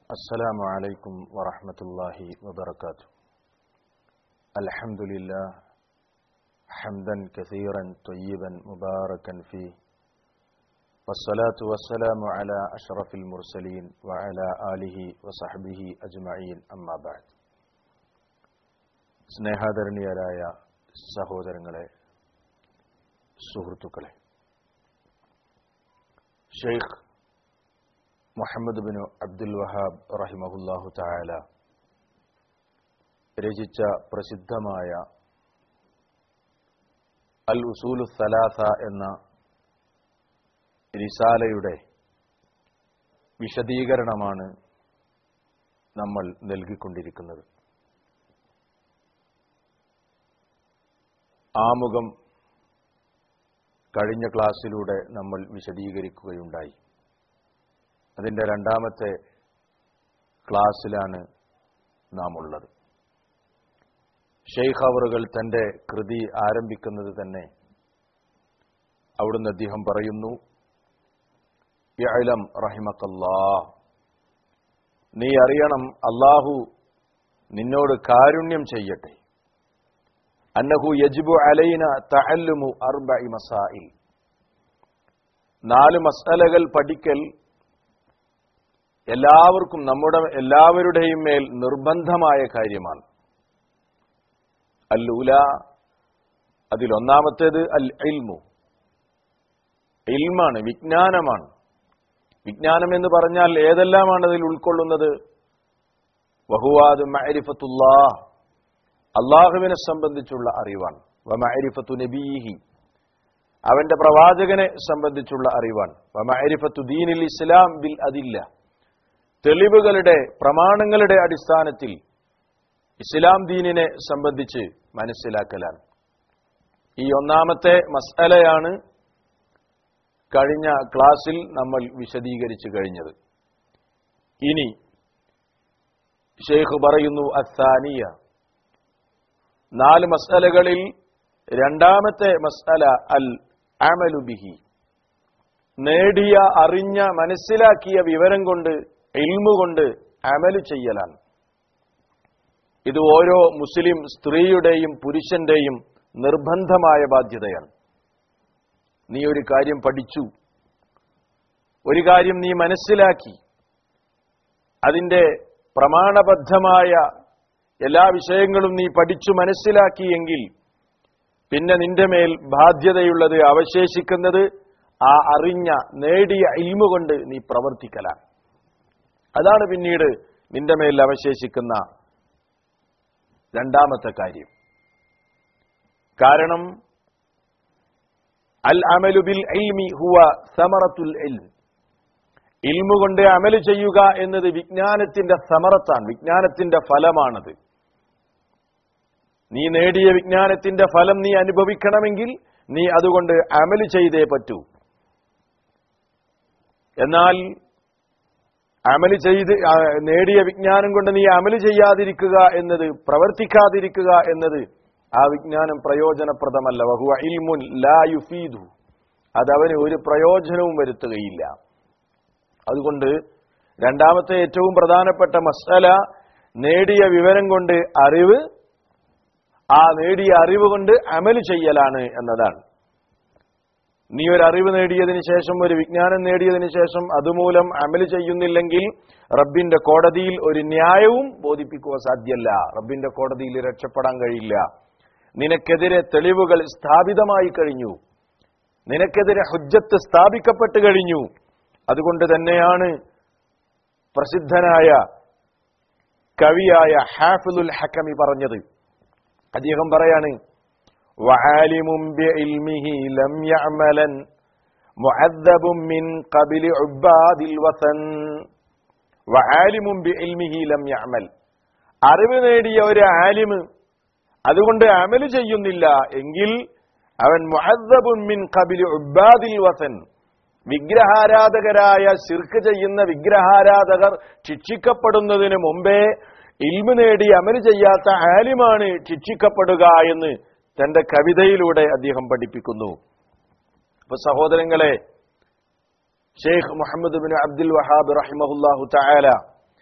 السلام عليكم ورحمة الله وبركاته الحمد لله حمدا كثيرا طيبا مباركا فيه والصلاة والسلام على أشرف المرسلين وعلى آله وصحبه أجمعين أما بعد സ്നേഹാദരണീയരായ സഹോദരങ്ങളെ സുഹൃത്തുക്കളെ Sheikh Muhammad bin Abdul Wahab റഹിമഹുല്ലാഹു തായാല രചിച്ച പ്രസിദ്ധമായ അൽ ഉസൂലു സലാസ എന്ന റിസാലയുടെ വിശദീകരണമാണ് നമ്മൾ നൽകിക്കൊണ്ടിരിക്കുന്നത് ആമുഖം കഴിഞ്ഞ ക്ലാസ്സിലൂടെ നമ്മൾ വിശദീകരിക്കുകയുണ്ടായി അതിൻ്റെ രണ്ടാമത്തെ ക്ലാസ്സിലാണ് നാം ഉള്ളത് ഷെയ്ഖ് അവറുകൾ തന്റെ കൃതി ആരംഭിക്കുന്നത് തന്നെ അവിടുന്ന് അദ്ദേഹം പറയുന്നു ഇഅലം റഹിമക്കല്ലാ നീ അറിയണം അള്ളാഹു നിന്നോട് കാരുണ്യം ചെയ്യട്ടെ അന്നഹു യജിബു അലൈന തഅല്ലുമു അർബഇ മസായിൽ നാല് മസലകൾ പഠിക്കൽ എല്ലാവർക്കും നമ്മുടെ എല്ലാവരുടെയും മേൽ നിർബന്ധമായ കാര്യമാണ് അല്ലൂല അതിലൊന്നാമത്തേത് അൽ ഇൽമു ഇൽമാണ് വിജ്ഞാനമാണ് വിജ്ഞാനം എന്ന് പറഞ്ഞാൽ ഏതെല്ലാമാണ് അതിൽ ഉൾക്കൊള്ളുന്നത് വഹുവാദ് മഅരിഫത്തുല്ലാ അള്ളാഹുവിനെ സംബന്ധിച്ചുള്ള അറിവാണ് വമഅരിഫത്തു നബീഹി അവന്റെ പ്രവാചകനെ സംബന്ധിച്ചുള്ള അറിവാണ് വമഅരിഫത്തു ദീനിൽ ഇസ്ലാം ബിൽ അതില്ല തെളിവുകളുടെ പ്രമാണങ്ങളുടെ അടിസ്ഥാനത്തിൽ ഇസ്ലാം ദീനിനെ സംബന്ധിച്ച് മനസ്സിലാക്കലാണ് ഈ ഒന്നാമത്തെ മസലയാണ് കഴിഞ്ഞ ക്ലാസ്സിൽ നമ്മൾ വിശദീകരിച്ചു കഴിഞ്ഞത് ഇനി ഷെയ്ഖ് പറയുന്നു അസാനിയ നാല് മസലകളിൽ രണ്ടാമത്തെ മസല അൽ അമലുബിഹി നേടിയ അറിഞ്ഞ മനസ്സിലാക്കിയ വിവരം കൊണ്ട് ഇൽമു കൊണ്ട് അമല് ചെയ്യലാണ് ഇത് ഓരോ മുസ്ലിം സ്ത്രീയുടെയും പുരുഷന്റെയും നിർബന്ധമായ ബാധ്യതയാണ് നീ ഒരു കാര്യം പഠിച്ചു ഒരു കാര്യം നീ മനസ്സിലാക്കി അതിന്റെ പ്രമാണബദ്ധമായ എല്ലാ വിഷയങ്ങളും നീ പഠിച്ചു മനസ്സിലാക്കിയെങ്കിൽ പിന്നെ നിന്റെ മേൽ ബാധ്യതയുള്ളത് അവശേഷിക്കുന്നത് ആ അറിഞ്ഞ നേടിയ ഇൽമു കൊണ്ട് നീ പ്രവർത്തിക്കലാണ് അതാണ് പിന്നീട് നിന്റെ മേൽ അവശേഷിക്കുന്ന രണ്ടാമത്തെ കാര്യം കാരണം അൽ അമലു ബിൽ ഇൽമി ഹുവ സമറത്തുൽ ഇൽം ഇൽമു കൊണ്ട് അമല് ചെയ്യുക എന്നത് വിജ്ഞാനത്തിന്റെ സമറത്താണ് വിജ്ഞാനത്തിന്റെ ഫലമാണത് നീ നേടിയ വിജ്ഞാനത്തിന്റെ ഫലം നീ അനുഭവിക്കണമെങ്കിൽ നീ അതുകൊണ്ട് അമല് ചെയ്തേ പറ്റൂ എന്നാൽ അമല് ചെയ്ത് നേടിയ വിജ്ഞാനം കൊണ്ട് നീ അമല് ചെയ്യാതിരിക്കുക എന്നത് പ്രവർത്തിക്കാതിരിക്കുക എന്നത് ആ വിജ്ഞാനം പ്രയോജനപ്രദമല്ല വഹുവ ഇൽമുൻ ലാ യുഫീദു അതവന് ഒരു പ്രയോജനവും വരുത്തുകയില്ല അതുകൊണ്ട് രണ്ടാമത്തെ ഏറ്റവും പ്രധാനപ്പെട്ട മസല നേടിയ വിവരം കൊണ്ട് അറിവ് ആ നേടിയ അറിവ് കൊണ്ട് അമല് ചെയ്യലാണ് എന്നതാണ് നീ ഒരു അറിവ് നേടിയതിനു ശേഷം ഒരു വിജ്ഞാനം നേടിയതിനു ശേഷം അതുമൂലം അമല് ചെയ്യുന്നില്ലെങ്കിൽ റബ്ബിന്റെ കോടതിയിൽ ഒരു ന്യായവും ബോധിപ്പിക്കുക സാധ്യല്ല റബ്ബിന്റെ കോടതിയിൽ രക്ഷപ്പെടാൻ കഴിയില്ല നിനക്കെതിരെ തെളിവുകൾ സ്ഥാപിതമായി കഴിഞ്ഞു നിനക്കെതിരെ ഹുജ്ജത്ത് സ്ഥാപിക്കപ്പെട്ട് കഴിഞ്ഞു അതുകൊണ്ട് തന്നെയാണ് പ്രസിദ്ധനായ കവിയായ ഹാഫിദുൽ ഹക്കമി പറഞ്ഞത് അദ്ദേഹം പറയാണ് وعالم بعلمه لم يعملا معذب من قبل عباد الوثن وعالم بعلمه لم يعمل അറിവ് നേടിയ ഒരു ആലിമ് അതുകൊണ്ട് അമല് ചെയ്യുന്നില്ല എങ്കിൽ അവൻ മുഅദ്ദബുൻ മിൻ ഖബിലി ഉബ്ബാദിൽ വസൻ വിഗ്രഹാരാധകരായ ശിർക്ക് ചെയ്യുന്ന വിഗ്രഹാരാധകർ ശിക്ഷിക്കപ്പെടുന്നതിന് മുമ്പേ ഇൽമു നേടി അമല് ചെയ്യാത്ത ആലിമാണ് ശിക്ഷിക്കപ്പെടുക എന്ന് തന്റെ കവിതയിലൂടെ അദ്ദേഹം പഠിപ്പിക്കുന്നു അപ്പൊ സഹോദരങ്ങളെ Sheikh Muhammad bin Abdul Wahab റഹിമഹുല്ലാഹു തആല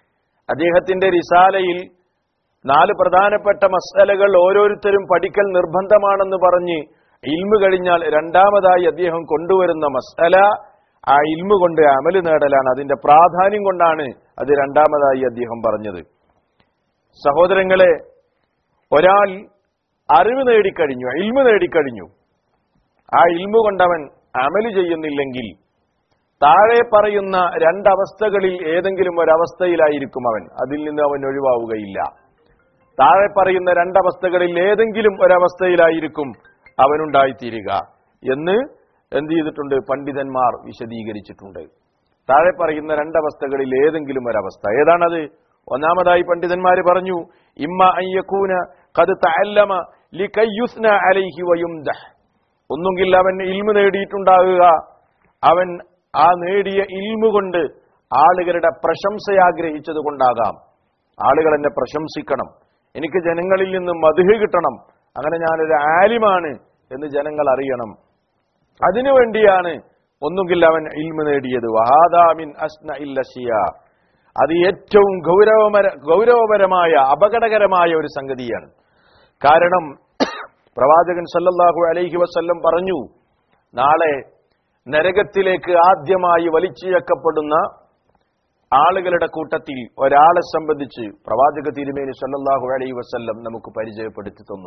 അദ്ദേഹത്തിന്റെ റിസാലയിൽ നാല് പ്രധാനപ്പെട്ട മസലകൾ ഓരോരുത്തരും പഠിക്കൽ നിർബന്ധമാണെന്ന് പറഞ്ഞ് ഇൽമു കഴിഞ്ഞാൽ രണ്ടാമതായി അദ്ദേഹം കൊണ്ടുവരുന്ന മസല ആ ഇൽമു കൊണ്ട് അമല് നേടലാണ് അതിന്റെ പ്രാധാന്യം കൊണ്ടാണ് അത് രണ്ടാമതായി അദ്ദേഹം പറഞ്ഞത് സഹോദരങ്ങളെ ഒരാൾ അറിവ് നേടിക്കഴിഞ്ഞു ഇൽമു നേടിക്കഴിഞ്ഞു ആ ഇൽമു കൊണ്ടവൻ അമല് ചെയ്യുന്നില്ലെങ്കിൽ താഴെ പറയുന്ന രണ്ടവസ്ഥകളിൽ ഏതെങ്കിലും ഒരവസ്ഥയിലായിരിക്കും അവൻ അതിൽ നിന്ന് അവൻ ഒഴിവാവുകയില്ല താഴെ പറയുന്ന രണ്ടവസ്ഥകളിൽ ഏതെങ്കിലും ഒരവസ്ഥയിലായിരിക്കും അവനുണ്ടായിത്തീരുക എന്ന് എന്ത് ചെയ്തിട്ടുണ്ട് പണ്ഡിതന്മാർ വിശദീകരിച്ചിട്ടുണ്ട് താഴെ പറയുന്ന രണ്ടവസ്ഥകളിൽ ഏതെങ്കിലും ഒരവസ്ഥ ഏതാണത് ഒന്നാമതായി പണ്ഡിതന്മാര് പറഞ്ഞു ഇമ്മ അയ്യക്കൂന കത് തഅല്ലമ ലികയ്യുസ്ന അലൈഹി വയുംദഹ് ഒന്നുകിൽ അവൻ ഇൽമു നേടിയിട്ടുണ്ടാകുക അവൻ ആ നേടിയ ഇൽമു കൊണ്ട് ആളുകളുടെ പ്രശംസ ആഗ്രഹിച്ചത് കൊണ്ടാകാം ആളുകൾ എന്നെ പ്രശംസിക്കണം എനിക്ക് ജനങ്ങളിൽ നിന്ന് മധുഹ് കിട്ടണം അങ്ങനെ ഞാനൊരു ആലിമാണ് എന്ന് ജനങ്ങൾ അറിയണം അതിനുവേണ്ടിയാണ് ഒന്നുകിൽ അവൻ ഇൽമു നേടിയത് വഹാദാമിൻ അസ്ന ഇല്ലഷിയ അത് ഏറ്റവും ഗൗരവമര ഗൗരവപരമായ അപകടകരമായ ഒരു സംഗതിയാണ് കാരണം പ്രവാചകൻ സല്ലല്ലാഹു അലൈഹി വസല്ലം പറഞ്ഞു നാളെ നരകത്തിലേക്ക് ആദ്യമായി വലിച്ചിഴക്കപ്പെടുന്ന ആളുകളുടെ കൂട്ടത്തിൽ ഒരാളെ സംബന്ധിച്ച് പ്രവാചക തിരുമേനി സല്ലല്ലാഹു അലൈഹി വസല്ലം നമുക്ക് പരിചയപ്പെടുത്തി തന്നു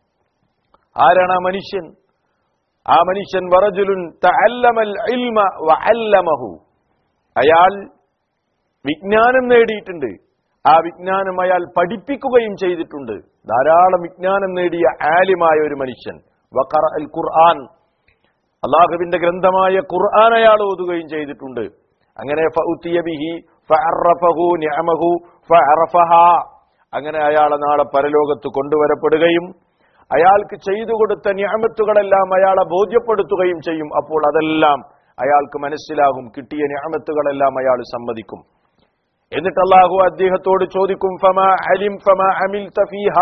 ആരാണ് ആ മനുഷ്യൻ ആ മനുഷ്യൻ വറജുലുൻ തഅല്ലമൽ ഇൽമ വഅല്ലമഹു അയാൾ വിജ്ഞാനം നേടിയിട്ടുണ്ട് ആ വിജ്ഞാനം അയാൾ പഠിപ്പിക്കുകയും ചെയ്തിട്ടുണ്ട് ധാരാളം വിജ്ഞാനം നേടിയ ആലിമായ ഒരു മനുഷ്യൻ വഖറ അൽ ഖുർആൻ അള്ളാഹുവിന്റെ ഗ്രന്ഥമായ ഖുർആൻ അയാൾ ഓതുകയും ചെയ്തിട്ടുണ്ട് അങ്ങനെ ഫഉത്തിയ ബിഹി ഫഅറഫഹു നിഅമഹു ഫഅറഫഹ അങ്ങനെ അയാളെ നാളെ പരലോകത്ത് കൊണ്ടുവരപ്പെടുകയും അയാൾക്ക് ചെയ്തു കൊടുത്ത ഞാമത്തുകളെല്ലാം അയാളെ ബോധ്യപ്പെടുത്തുകയും ചെയ്യും അപ്പോൾ അതെല്ലാം അയാൾക്ക് മനസ്സിലാകും കിട്ടിയ ഞാമത്തുകളെല്ലാം അയാൾ സമ്മതിക്കും എന്നിട്ട് അള്ളാഹു അദ്ദേഹത്തോട് ചോദിക്കും ഫമ അലിം ഫമ അമിൽ തഫീഹ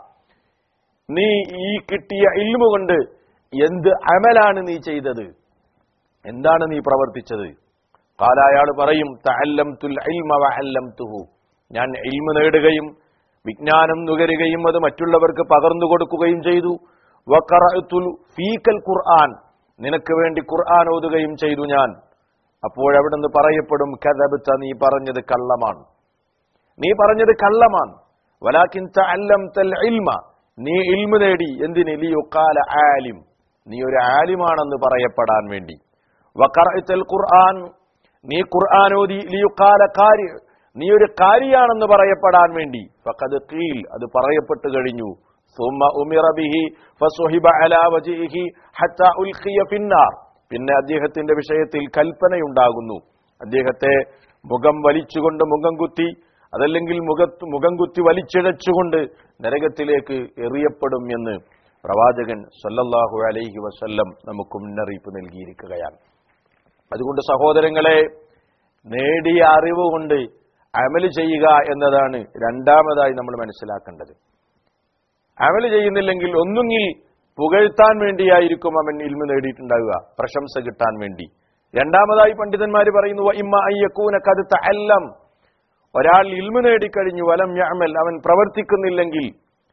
നീ ഈ കിട്ടിയ ഇൽമു കൊണ്ട് എന്ത് അമലാണ് നീ ചെയ്തത് എന്താണ് നീ പ്രവർത്തിച്ചത് കാല അയാൾ പറയും തഅല്ലം തുൽ ഇൽമ വഅല്ലംതുഹു ഞാൻ ഇൽമു നേടുകയും വിജ്ഞാനം നുകരുകയും അത് മറ്റുള്ളവർക്ക് പകർന്നു കൊടുക്കുകയും ചെയ്തു വഖറഅതുൽ ഫീക്കൽ ഖുർആൻ നിനക്ക് വേണ്ടി ഖുർആൻ ഓതുകയും ചെയ്തു ഞാൻ അപ്പോഴവിടുന്ന് പറയപ്പെടും കഥബത്ത നീ പറഞ്ഞത് കള്ളമാണ് നീ പറഞ്ഞത് കള്ളമാണ് വലാക്കിൻ തഅല്ലംതൽ ഇൽമ നീ ഇൽമു നേടി എന്തിന് ലിയുഖാല ആലിം നീ ഒരു ആലിമാണെന്ന് പറയപ്പെടാൻ വേണ്ടി വഖറഅത്തൽ ഖുർആൻ നീ ഖുർആൻ ഓതി ലിയുഖാല കാരി നീ ഒരു കാരിയാണെന്ന് പറയപ്പെടാൻ വേണ്ടി ഫഖദ് ഖീൽ അത് പറയപ്പെട്ടു കഴിഞ്ഞു ثم ഉമിറ ബിഹി ഫസുഹിബ അലാ വജിഹി ഹത്താ ഉൽഖിയ ഫിന്നാർ പിന്നെ അദ്ദേഹത്തിന്റെ വിഷയത്തിൽ കൽപ്പനയുണ്ടാകുന്നു അദ്ദേഹത്തെ മുഖം വലിച്ചുകൊണ്ട് മുഖം കുത്തി അതല്ലെങ്കിൽ മുഖത്ത് മുഖം കുത്തി വലിച്ചിഴച്ചുകൊണ്ട് നരകത്തിലേക്ക് എറിയപ്പെടും എന്ന് പ്രവാചകൻ സല്ലല്ലാഹു അലൈഹി വസല്ലം നമുക്ക് മുന്നറിയിപ്പ് നൽകിയിരിക്കുകയാണ് അതുകൊണ്ട് സഹോദരങ്ങളെ നേടിയ അറിവ് കൊണ്ട് അമല് ചെയ്യുക എന്നതാണ് രണ്ടാമതായി നമ്മൾ മനസ്സിലാക്കേണ്ടത് അമല് ചെയ്യുന്നില്ലെങ്കിൽ ഒന്നുകിൽ പുകഴ്ത്താൻ വേണ്ടിയായിരിക്കും അവൻ ഇൽമ നേടിയിട്ടുണ്ടാവുക പ്രശംസ കിട്ടാൻ വേണ്ടി രണ്ടാമതായി പണ്ഡിതന്മാർ പറയുന്നു ഇമ്മ അയ്യക്കൂന കത് തഅല്ലം ഒരാൾ ഇൽമ നേടിക്കഴിഞ്ഞു വലം യഅമൽ അവൻ പ്രവർത്തിക്കുന്നില്ലെങ്കിൽ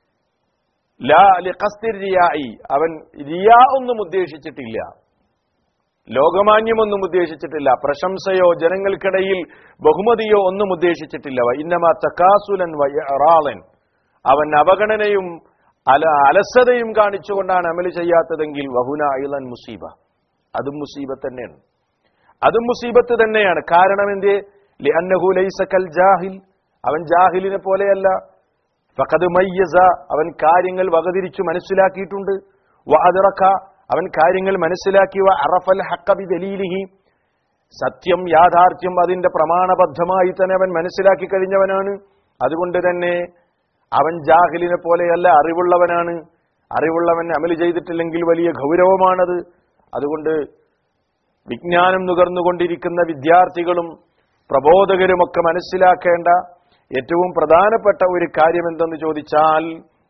ലാ ലിഖസ്തിർ റിയായി അവൻ റിയാ ഒന്നും ഉദ്ദേശിച്ചിട്ടില്ല ലോകമാന്യമൊന്നും ഉദ്ദേശിച്ചിട്ടില്ല പ്രശംസയോ ജനങ്ങൾക്കിടയിൽ ബഹുമതിയോ ഒന്നും ഉദ്ദേശിച്ചിട്ടില്ല ഇന്നമാ തക്കാസുലൻ വയറാളൻ അവൻ അവഗണനയും അല അലസതയും കാണിച്ചുകൊണ്ടാണ് അമല് ചെയ്യാത്തതെങ്കിൽ വഹുന അയിലൻ മുസീബ അതും മുസീബത്ത് തന്നെയാണ് അതും മുസീബത്ത് തന്നെയാണ് കാരണം എന്തേ ലിഅന്നഹു ലൈസ കൽ ജാഹിൽ അവൻ ജാഹിലിനെ പോലെയല്ല ഫഖദ് മയ്യസ അവൻ കാര്യങ്ങൾ വകതിരിച്ചു മനസ്സിലാക്കിയിട്ടുണ്ട് വ അദ്റക അവൻ കാര്യങ്ങൾ മനസ്സിലാക്കി വ അറഫൽ ഹഖ ബി ദലീലിഹി സത്യം യാഥാർത്ഥ്യം അതിന്റെ പ്രമാണബദ്ധമായി തന്നെ അവൻ മനസ്സിലാക്കി കഴിഞ്ഞവനാണ് അതുകൊണ്ട് തന്നെ അവൻ ജാഹിലിനെ പോലെയല്ല അറിവുള്ളവനാണ് അറിവുള്ളവൻ അമല് ചെയ്തിട്ടില്ലെങ്കിൽ വലിയ ഗൗരവമാണത് അതുകൊണ്ട് വിജ്ഞാനം നുകർന്നുകൊണ്ടിരിക്കുന്ന വിദ്യാർത്ഥികളും പ്രബോധകരുമൊക്കെ മനസ്സിലാക്കേണ്ട ഏറ്റവും പ്രധാനപ്പെട്ട ഒരു കാര്യം എന്തെന്ന് ചോദിച്ചാൽ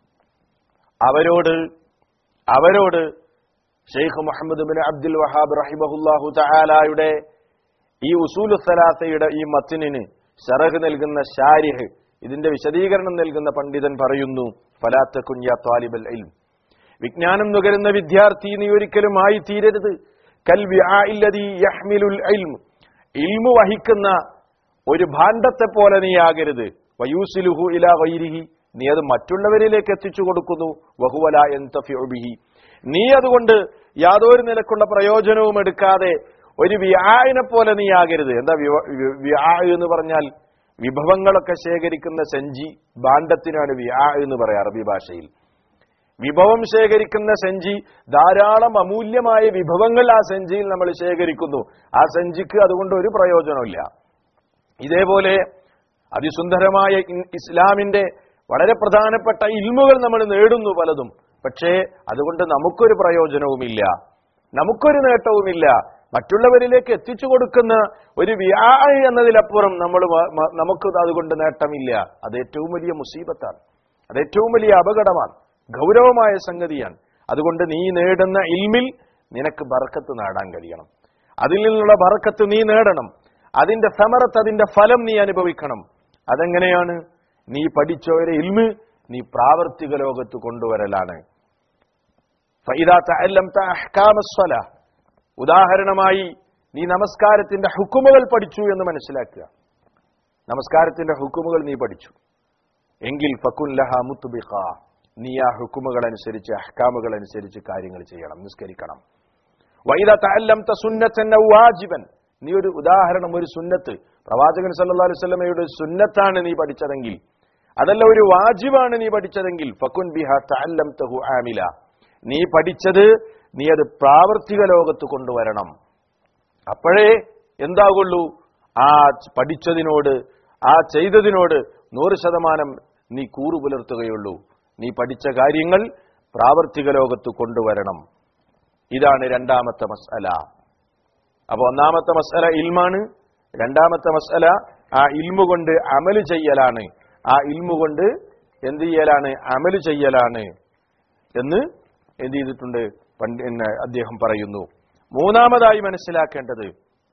അവരോട് അവരോട് Sheikh Muhammad bin Abdul Wahab റഹിമഹുല്ലാഹു തആലായുടെ ഈ ഉസൂലു സലാസയുടെ ഈ മത്തിനിന് ഷറഹ് നൽകുന്ന ഷാരിഹ് ഇതിന്റെ വിശദീകരണം നൽകുന്ന പണ്ഡിതൻ പറയുന്നു ഫലാത്ത കുഞ്ഞ ത്വാലിബൽ ഇൽം വിജ്ഞാനം നുകരുന്ന വിദ്യാർത്ഥി നീ ഒരിക്കലും ആയി തീരരുത് കൽ വിആഇല്ലദീ യഹ്മിലുൽ ഇൽം ഇൽമു വഹിക്കുന്ന ഒരു ഭാണ്ഡത്തെ പോലെ നീ ആകരുത് വയൂസിലുഹു ഇലാ ഗൈരിഹി നീ അത് മറ്റുള്ളവരിലേക്ക് എത്തിച്ചു കൊടുക്കുന്നു വഹുവല യന്തഫിഉ ബിഹി നീ അതുകൊണ്ട് യാതൊരു നിലക്കുള്ള പ്രയോജനവും എടുക്കാതെ ഒരു വ്യായനെ പോലെ നീ ആകരുത് എന്താ വ്യാ എന്ന് പറഞ്ഞാൽ വിഭവങ്ങളൊക്കെ ശേഖരിക്കുന്ന സെഞ്ചി ഭാണ്ഡത്തിനാണ് വ്യാ എന്ന് പറയാം അറബി ഭാഷയിൽ വിഭവം ശേഖരിക്കുന്ന സെഞ്ചി ധാരാളം അമൂല്യമായ വിഭവങ്ങൾ ആ സെഞ്ചിയിൽ നമ്മൾ ശേഖരിക്കുന്നു ആ സെഞ്ചിക്ക് അതുകൊണ്ട് ഒരു പ്രയോജനമില്ല ഇതേപോലെ അതിസുന്ദരമായ ഇൻ- ഇസ്ലാമിന്റെ വളരെ പ്രധാനപ്പെട്ട ഇൽമുകൾ നമ്മൾ നേടുന്നു പലതും പക്ഷേ അതുകൊണ്ട് നമുക്കൊരു പ്രയോജനവുമില്ല നമുക്കൊരു നേട്ടവുമില്ല മറ്റുള്ളവരിലേക്ക് എത്തിച്ചു കൊടുക്കുന്ന ഒരു വ്യാ എന്നതിലപ്പുറം നമ്മൾ വ- മ- നമുക്ക് അതുകൊണ്ട് നേട്ടമില്ല അത് ഏറ്റവും വലിയ മുസീബത്താണ് അത് ഏറ്റവും വലിയ അപകടമാണ് ഗൗരവമായ സംഗതിയാണ് അതുകൊണ്ട് നീ നേടുന്ന ഇൽമിൽ നിനക്ക് ബർക്കത്ത് നേടാൻ കഴിയണം അതിൽ നിന്നുള്ള ബർക്കത്ത് നീ നേടണം അതിന്റെ സമറത്ത് അതിന്റെ ഫലം നീ അനുഭവിക്കണം അതെങ്ങനെയാണ് നീ പഠിച്ചവരെ ഇൽമ് നീ പ്രാവർത്തിക ലോകത്ത് കൊണ്ടുവരലാണ് ഫഇദാ തഅല്ലംത അഹ്കാമസ് സ്വലാ ഉദാഹരണമായി നീ നമസ്കാരത്തിന്റെ ഹുക്കുമുകൾ പഠിച്ചു എന്ന് മനസ്സിലാക്കുക നമസ്കാരത്തിന്റെ ഹുക്കുമുകൾ നീ പഠിച്ചു എങ്കിൽ ഫക്കുൻ ലഹ മുത്തുബിഖ നീ ആ ഹുക്കുമുകൾ അനുസരിച്ച് അഹ്കാമുകൾ അനുസരിച്ച് കാര്യങ്ങൾ ചെയ്യണം നിസ്കരിക്കണം വൈദ തഅല്ലംത സുന്നത്തൻ ഔ വാജിബൻ നീ ഒരു ഉദാഹരണം ഒരു സുന്നത്ത് പ്രവാചകൻ സല്ലല്ലാഹു അലൈഹി വസല്ലമയുടെ സുന്നത്താണ് നീ പഠിച്ചതെങ്കിൽ അതല്ല ഒരു വാജിബാണ് നീ പഠിച്ചതെങ്കിൽ ഫക്കുൻ ബിഹ തഅല്ലംതഹു ആമില നീ പഠിച്ചത് നീ അത് പ്രാവർത്തിക ലോകത്ത് കൊണ്ടുവരണം അപ്പോഴേ എന്താകുള്ളൂ ആ പഠിച്ചതിനോട് ആ ചെയ്തതിനോട് നൂറ് ശതമാനം നീ കൂറു പുലർത്തുകയുള്ളൂ നീ പഠിച്ച കാര്യങ്ങൾ പ്രാവർത്തിക ലോകത്ത് കൊണ്ടുവരണം ഇതാണ് രണ്ടാമത്തെ മസ്അല അപ്പൊ ഒന്നാമത്തെ മസ്അല ഇൽമാണ് രണ്ടാമത്തെ മസ്അല ആ ഇൽമു കൊണ്ട് അമല് ചെയ്യലാണ് ആ ഇൽമു കൊണ്ട് എന്ത് ചെയ്യലാണ് അമല് ചെയ്യലാണ് എന്ന് എന്ത് ചെയ്തിട്ടുണ്ട് പണ്ട് പിന്നെ അദ്ദേഹം പറയുന്നു മൂന്നാമതായി മനസ്സിലാക്കേണ്ടത്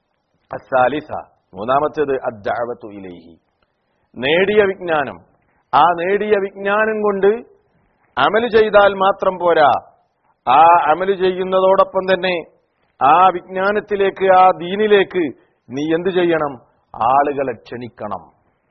അസാലിസ മൂന്നാമത്തേത് അദ്ദഅവത്തു ഇലൈഹി നേടിയ വിജ്ഞാനം ആ നേടിയ വിജ്ഞാനം കൊണ്ട് അമല് ചെയ്താൽ മാത്രം പോരാ ആ അമല് ചെയ്യുന്നതോടൊപ്പം തന്നെ ആ വിജ്ഞാനത്തിലേക്ക് ആ ദീനിലേക്ക് നീ എന്ത് ചെയ്യണം ആളുകളെ ക്ഷണിക്കണം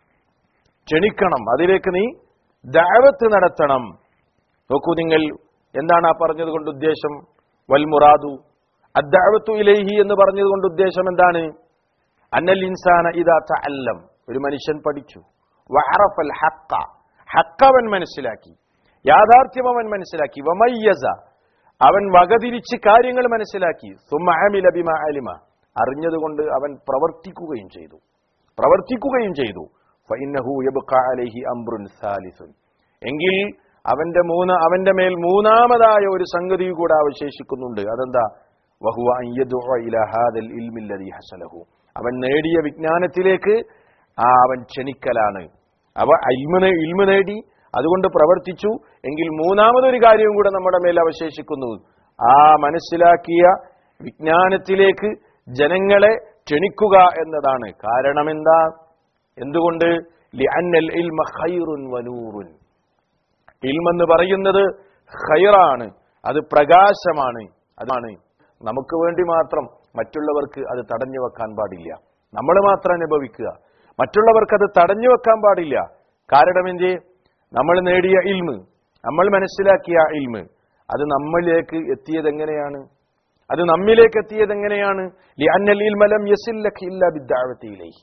ക്ഷണിക്കണം അതിലേക്ക് നീ ദഅവത്ത് നടത്തണം നോക്കൂ നിങ്ങൾ എന്താണ് ആ പറഞ്ഞത് കൊണ്ട് ഉദ്ദേശം വൽ മുറാദു അദ്ദഅവത്തു ഇലൈഹി എന്ന് പറഞ്ഞത് കൊണ്ട് ഉദ്ദേശം എന്താണ് അന്നൽ ഇൻസാന ഇദാ തഅല്ലം ഒരു മനുഷ്യൻ പഠിച്ചു വഅറഫൽ ഹഖ ഹഖ് അവൻ മനസ്സിലാക്കി യാഥാർത്ഥ്യം അവൻ മനസ്സിലാക്കി വമയ്യസ അവൻ വകതിരിച്ച് കാര്യങ്ങൾ മനസ്സിലാക്കി സുമ്മ അമില ബിമ അലിമ അറിഞ്ഞതുകൊണ്ട് അവൻ പ്രവർത്തിക്കുകയും ചെയ്തു പ്രവർത്തിക്കുകയും ചെയ്തു ഫഇന്നഹു യബ്ഖ അലൈഹി അംറുൻ സാലിസുൻ എങ്കിൽ അവന്റെ മൂന്ന് അവന്റെ മേൽ മൂന്നാമതായ ഒരു സംഗതി കൂടെ അവശേഷിക്കുന്നുണ്ട് അതെന്താ വഹുവ അൻ യദ്ഉ ഇലാ ഹാദൽ ഇൽമി അല്ലദീ ഹസലഹു അവൻ നേടിയ വിജ്ഞാനത്തിലേക്ക് ആ അവൻ ക്ഷണിക്കലാണ് അവ ഇൽമ നേ- ഇൽമ നേടി അതുകൊണ്ട് പ്രവർത്തിച്ചു എങ്കിൽ മൂന്നാമതൊരു കാര്യവും കൂടെ നമ്മുടെ മേൽ അവശേഷിക്കുന്നു ആ മനസ്സിലാക്കിയ വിജ്ഞാനത്തിലേക്ക് ജനങ്ങളെ ക്ഷണിക്കുക എന്നതാണ് കാരണം എന്താ എന്തുകൊണ്ട് ലിഅന്നൽ ഇൽമ ഖൈറുൻ വനൂറുൻ ഇൽമെന്ന് പറയുന്നത് ഖൈറാണ് അത് പ്രകാശമാണ് അതാണ് നമുക്ക് വേണ്ടി മാത്രം മറ്റുള്ളവർക്ക് അത് തടഞ്ഞു വെക്കാൻ പാടില്ല നമ്മൾ മാത്രം അനുഭവിക്കുക മറ്റുള്ളവർക്ക് അത് തടഞ്ഞു വെക്കാൻ പാടില്ല കാരണം എന്ത് നമ്മൾ നേടിയ ഇൽമ് നമ്മൾ മനസ്സിലാക്കിയ ഇൽമ് അത് നമ്മളിലേക്ക് എത്തിയത് എങ്ങനെയാണ് അത് നമ്മിലേക്ക് എത്തിയത് എങ്ങനെയാണ് ലിഅന്നൽ ഇൽമ ലം യസില്ലക ഇല്ലാ ബിദ്ദഅവതി ഇലൈഹി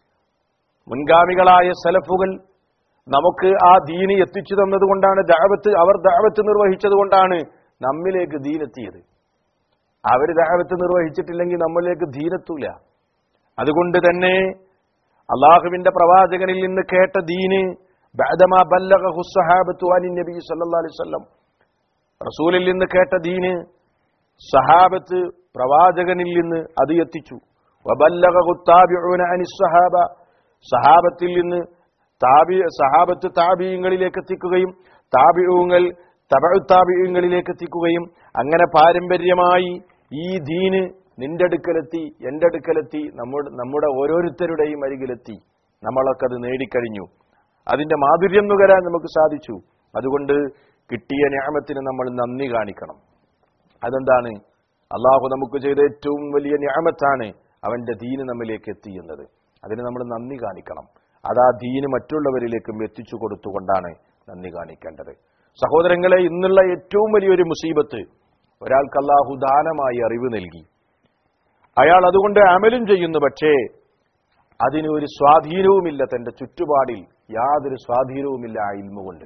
മുൻഗാമികളായ സലഫുകൾ നമുക്ക് ആ ദീന് എത്തിച്ചു തന്നതുകൊണ്ടാണ് ദഅവത്ത് അവർ ദഅവത്ത് നിർവഹിച്ചത് കൊണ്ടാണ് നമ്മിലേക്ക് ദീനെത്തിയത് അവർ ദഅവത്ത് നിർവഹിച്ചിട്ടില്ലെങ്കിൽ നമ്മളിലേക്ക് ദീനെത്തൂല അതുകൊണ്ട് തന്നെ അള്ളാഹുവിന്റെ പ്രവാചകനിൽ നിന്ന് കേട്ട ദീന് ബഅദമാ ബല്ലഗഹു സ്വഹാബത്തു അനി നബി സല്ലല്ലാഹു അലൈഹി വസല്ലം റസൂലിൽ നിന്ന് കേട്ട ദീന് സഹാബത്ത് പ്രവാചകനിൽ നിന്ന് അത് എത്തിച്ചു വബല്ലഗഹു താബിഊന അനി സ്വഹാബ സഹാബത്തിൽ നിന്ന് താബി സഹാബത്ത് താബിയങ്ങളിലേക്ക് എത്തിക്കുകയും താബിഊങ്ങൾ തബഉ താബിയങ്ങളിലേക്ക് എത്തിക്കുകയും അങ്ങനെ പാരമ്പര്യമായി ഈ ദീന് നിന്റെ അടുക്കലെത്തി എന്റെ അടുക്കലെത്തി നമ്മുടെ നമ്മുടെ ഓരോരുത്തരുടെയും അരികിലെത്തി നമ്മളൊക്കെ അത് നേടിക്കഴിഞ്ഞു അതിന്റെ മാധുര്യം നുകരാൻ നമുക്ക് സാധിച്ചു അതുകൊണ്ട് കിട്ടിയ ഞാമത്തിന് നമ്മൾ നന്ദി കാണിക്കണം അതെന്താണ് അള്ളാഹു നമുക്ക് ചെയ്ത ഏറ്റവും വലിയ ഞാമത്താണ് അവന്റെ ദീന് നമ്മിലേക്ക് എത്തിയുന്നത് അതിന് നമ്മൾ നന്ദി കാണിക്കണം അത് ആ ദീന് മറ്റുള്ളവരിലേക്കും എത്തിച്ചു കൊടുത്തുകൊണ്ടാണ് നന്ദി കാണിക്കേണ്ടത് സഹോദരങ്ങളെ ഇന്നുള്ള ഏറ്റവും വലിയൊരു മുസീബത്ത് ഒരാൾക്ക് അള്ളാഹു ദാനമായി അറിവ് നൽകി അയാൾ അതുകൊണ്ട് അമലും ചെയ്യുന്നു പക്ഷേ അതിന് ഒരു സ്വാധീനവുമില്ല തന്റെ ചുറ്റുപാടിൽ യാതൊരു സ്വാധീനവുമില്ല ആ ഇൽമ കൊണ്ട്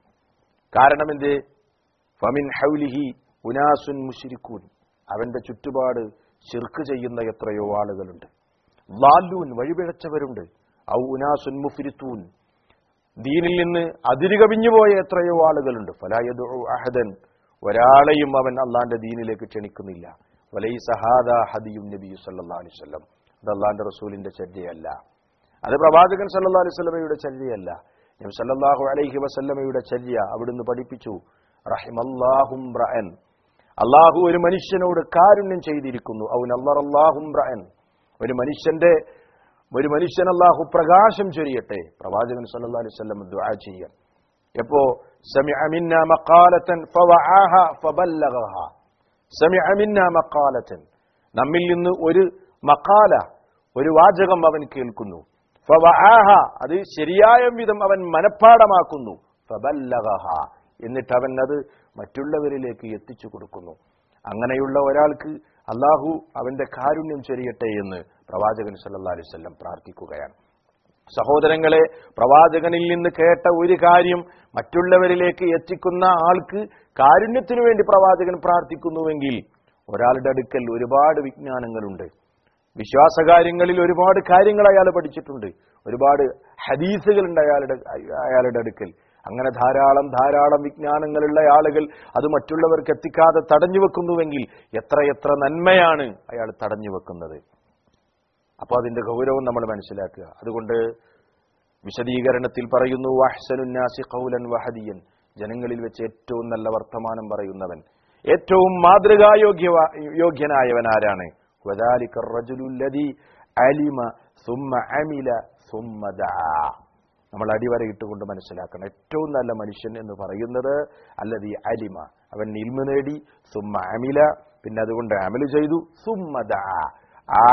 കാരണം എന്ത് ഫമിൻ ഹൗലിഹി ഉനാസുൻ മുഷിരിക്കൂൻ അവന്റെ ചുറ്റുപാട് ശിർക്ക് ചെയ്യുന്ന എത്രയോ ആളുകളുണ്ട് ലാലൂൻ വഴിപിഴച്ചവരുണ്ട് ഔ ഉനാസുൻ മുഫിരിത്തൂൻ ദീനിൽ നിന്ന് അതിരുകവിഞ്ഞുപോയ എത്രയോ ആളുകളുണ്ട് ഫലായദു അഹദൻ ഒരാളെയും അവൻ അള്ളാന്റെ ദീനിലേക്ക് ക്ഷണിക്കുന്നില്ല വലൈ സഹാദ ഹദിയും നബി സല്ലാ അലൈവല്ലം അത് അള്ളാന്റെ റസൂലിന്റെ ചര്യയല്ല അത് പ്രവാചകൻ സല്ലാ അലൈവല്ലമയുടെ ചര്യയല്ല നബി സല്ലല്ലാഹു അലൈഹി വസല്ലമയുടെ ചര്യ അവിടുന്ന് പഠിപ്പിച്ചു റഹിമല്ലാഹും റഅൻ അള്ളാഹു ഒരു മനുഷ്യനോട് കാരുണ്യം ചെയ്തിരിക്കുന്നു അവൻ അള്ളാഹും റഅൻ ഒരു മനുഷ്യന്റെ ഒരു മനുഷ്യൻ അള്ളാഹു പ്രകാശം ചൊരിയട്ടെ പ്രവാചകൻ സല്ലല്ലാഹു അലൈഹി വസല്ലം ദുആ ചെയ്യാൻ എപ്പോ സമിഅ മിന്ന മഖാലതൻ ഫവആഹ ഫബല്ലഗഹ സമിഅ മിന്ന മഖാലതൻ നമ്മിൽ നിന്ന് ഒരു മഖാല ഒരു വാചകം അവൻ കേൾക്കുന്നു ഫവആഹ അത് ശരിയായ വിധം അവൻ മനഃപ്പാടമാക്കുന്നു ഫബല്ലഗഹ എന്നിട്ട് അവൻ അത് മറ്റുള്ളവരിലേക്ക് എത്തിച്ചു കൊടുക്കുന്നു അങ്ങനെയുള്ള ഒരാൾക്ക് അള്ളാഹു അവന്റെ കാരുണ്യം ചൊരിയട്ടെ എന്ന് പ്രവാചകൻ സല്ലല്ലാഹു അലൈഹി വസല്ലം പ്രാർത്ഥിക്കുകയാണ് സഹോദരങ്ങളെ പ്രവാചകനിൽ നിന്ന് കേട്ട ഒരു കാര്യം മറ്റുള്ളവരിലേക്ക് എത്തിക്കുന്ന ആൾക്ക് കാരുണ്യത്തിനു വേണ്ടി പ്രവാചകൻ പ്രാർത്ഥിക്കുന്നുവെങ്കിൽ ഒരാളുടെ അടുക്കൽ ഒരുപാട് വിജ്ഞാനങ്ങളുണ്ട് വിശ്വാസകാര്യങ്ങളിൽ ഒരുപാട് കാര്യങ്ങൾ അയാൾ പഠിച്ചിട്ടുണ്ട് ഒരുപാട് ഹദീസുകളുണ്ട് അയാളുടെ അയാളുടെ അടുക്കൽ അങ്ങനെ ധാരാളം ധാരാളം വിജ്ഞാനങ്ങളുള്ള ആളുകൾ അത് മറ്റുള്ളവർക്ക് എത്തിക്കാതെ തടഞ്ഞു വെക്കുന്നുവെങ്കിൽ എത്രയെത്ര നന്മയാണ് അയാൾ തടഞ്ഞു വെക്കുന്നത് അപ്പോൾ അതിന്റെ ഗൗരവം നമ്മൾ മനസ്സിലാക്കുക അതുകൊണ്ട് വിശദീകരണത്തിൽ പറയുന്നു വഹ്സനുന്നാസി ഖൗലൻ വഹദിയൻ ജനങ്ങളിൽ വെച്ച് ഏറ്റവും നല്ല വർത്തമാനം പറയുന്നവൻ ഏറ്റവും മാതൃകായോഗ്യ യോഗ്യനായവൻ ആരാണ് وذلك الرجل الذي علم ثم عمل ثم دعا നമ്മൾ അടിവരയിട്ടുകൊണ്ട് മനസ്സിലാക്കണം ഏറ്റവും നല്ല മനുഷ്യൻ എന്ന് പറയുന്നത് അല്ലതി അലിമ അവൻ ഇൽമ നേടി സുമ്മ അമില പിന്നെ അതുകൊണ്ട് അമല് ചെയ്തു സുമ്മ ദഅ ആ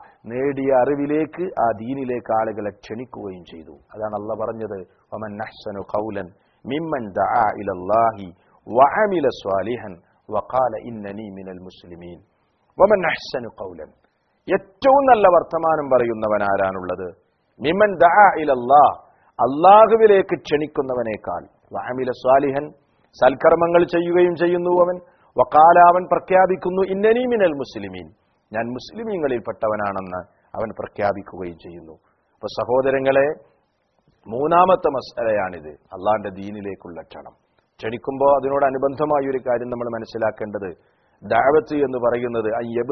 നേടിയ അറിവിലേക്ക് ആ ദീനിലേക്ക് ആളുകളെ ക്ഷണിക്കുകയും ചെയ്തു അതാണ് അല്ല പറഞ്ഞത് വമൻ അഹ്സനു ഖൗലൻ മിമ്മൻ ദഅ ഇലല്ലാഹി വഅമില സ്വാലിഹൻ വഖാല ഇന്നനി മിനൽ മുസ്ലിമീൻ വമൻ അഹ്സനു ഖൗലൻ ഏറ്റവും നല്ല വർത്തമാനം പറയുന്നവൻ ആരാണുള്ളത് മിമൻ ദഅ ഇലല്ലാഹ് അള്ളാഹുവിലേക്ക് ക്ഷണിക്കുന്നവനേക്കാൾ വഅമില സ്വാലിഹൻ സൽക്കർമ്മങ്ങൾ ചെയ്യുകയും ചെയ്യുന്നു അവൻ വക്കാല അവൻ പ്രഖ്യാപിക്കുന്നു ഇന്നനി മിനൽ മുസ്ലിമീൻ ഞാൻ മുസ്ലിമീങ്ങളിൽപ്പെട്ടവനാണെന്ന് അവൻ പ്രഖ്യാപിക്കുകയും ചെയ്യുന്നു അപ്പൊ സഹോദരങ്ങളെ മൂന്നാമത്തെ മസലയാണിത് അള്ളാന്റെ ദീനിലേക്കുള്ള ക്ഷണം ക്ഷണിക്കുമ്പോൾ അതിനോടനുബന്ധമായ ഒരു കാര്യം നമ്മൾ മനസ്സിലാക്കേണ്ടത് ദാവത്ത് എന്ന് പറയുന്നത്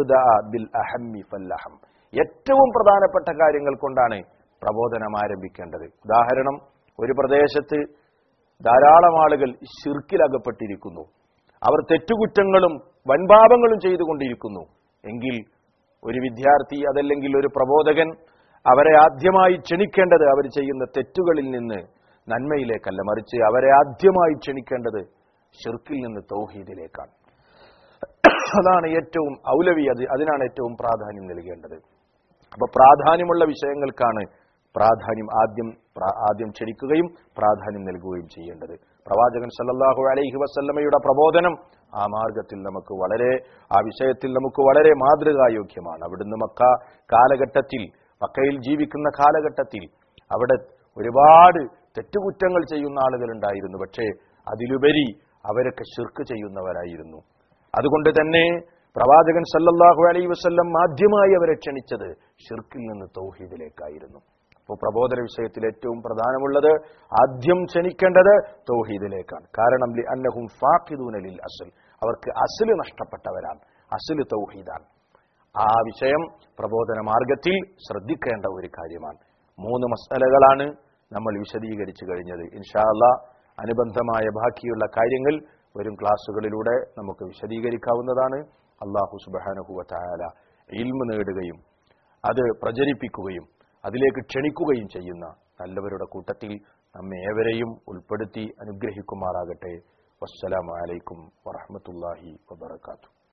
ബിൽ അഹമ്മി ഫല്ലഹം ഏറ്റവും പ്രധാനപ്പെട്ട കാര്യങ്ങൾ കൊണ്ടാണ് പ്രബോധനം ആരംഭിക്കേണ്ടത് ഉദാഹരണം ഒരു പ്രദേശത്ത് ധാരാളം ആളുകൾ ശിർക്കിലകപ്പെട്ടിരിക്കുന്നു അവർ തെറ്റുകുറ്റങ്ങളും വൻപാപങ്ങളും ചെയ്തുകൊണ്ടിരിക്കുന്നു എങ്കിൽ ഒരു വിദ്യാർത്ഥി അതല്ലെങ്കിൽ ഒരു പ്രബോധകൻ അവരെ ആദ്യമായി ക്ഷണിക്കേണ്ടത് അവർ ചെയ്യുന്ന തെറ്റുകളിൽ നിന്ന് നന്മയിലേക്കല്ല മറിച്ച് അവരെ ആദ്യമായി ക്ഷണിക്കേണ്ടത് ഷിർക്കിൽ നിന്ന് തൗഹീദിലേക്കാണ് അതാണ് ഏറ്റവും ഔലവി അത് അതിനാണ് ഏറ്റവും പ്രാധാന്യം നൽകേണ്ടത് അപ്പൊ പ്രാധാന്യമുള്ള വിഷയങ്ങൾക്കാണ് പ്രാധാന്യം ആദ്യം ആദ്യം ക്ഷണിക്കുകയും പ്രാധാന്യം നൽകുകയും ചെയ്യേണ്ടത് പ്രവാചകൻ സല്ലല്ലാഹു അലൈഹി വസല്ലമയുടെ പ്രബോധനം ആ മാർഗത്തിൽ നമുക്ക് വളരെ ആ വിഷയത്തിൽ നമുക്ക് വളരെ മാതൃകായോഗ്യമാണ് അവിടുന്ന് മക്ക കാലഘട്ടത്തിൽ മക്കയിൽ ജീവിക്കുന്ന കാലഘട്ടത്തിൽ അവിടെ ഒരുപാട് തെറ്റുകുറ്റങ്ങൾ ചെയ്യുന്ന ആളുകളുണ്ടായിരുന്നു പക്ഷേ അതിലുപരി അവരൊക്കെ ശിർക്ക് ചെയ്യുന്നവരായിരുന്നു അതുകൊണ്ട് തന്നെ പ്രവാചകൻ സല്ലല്ലാഹു അലൈ വസല്ലം ആദ്യമായി അവരെ ക്ഷണിച്ചത് ഷിർക്കിൽ നിന്ന് തൗഹീദിലേക്കായിരുന്നു അപ്പോൾ പ്രബോധന വിഷയത്തിൽ ഏറ്റവും പ്രധാനമുള്ളത് ആദ്യം ക്ഷണിക്കേണ്ടത് തൗഹീദിലേക്കാണ് കാരണം ലി അന്നഹും ഫാഖിദൂനലിൽ അസൽ അവർക്ക് അസല് നഷ്ടപ്പെട്ടവരാണ് അസല് തൗഹീദാണ് ആ വിഷയം പ്രബോധന മാർഗത്തിൽ ശ്രദ്ധിക്കേണ്ട ഒരു കാര്യമാണ് മൂന്ന് മസലകളാണ് നമ്മൾ വിശദീകരിച്ചു കഴിഞ്ഞത് ഇൻഷാ അല്ലാ അനുബന്ധമായ ബാക്കിയുള്ള കാര്യങ്ങൾ വരും ക്ലാസ്സുകളിലൂടെ നമുക്ക് വിശദീകരിക്കാവുന്നതാണ് അള്ളാഹു സുബാനുഹുവ തായാല ഇൽമ നേടുകയും അത് പ്രചരിപ്പിക്കുകയും അതിലേക്ക് ക്ഷണിക്കുകയും ചെയ്യുന്ന നല്ലവരുടെ കൂട്ടത്തിൽ നമ്മെ ഏവരെയും ഉൾപ്പെടുത്തി അനുഗ്രഹിക്കുമാറാകട്ടെ വസ്സലാമലൈക്കും വറഹമത്തല്ലാഹി വബർക്കാത്തു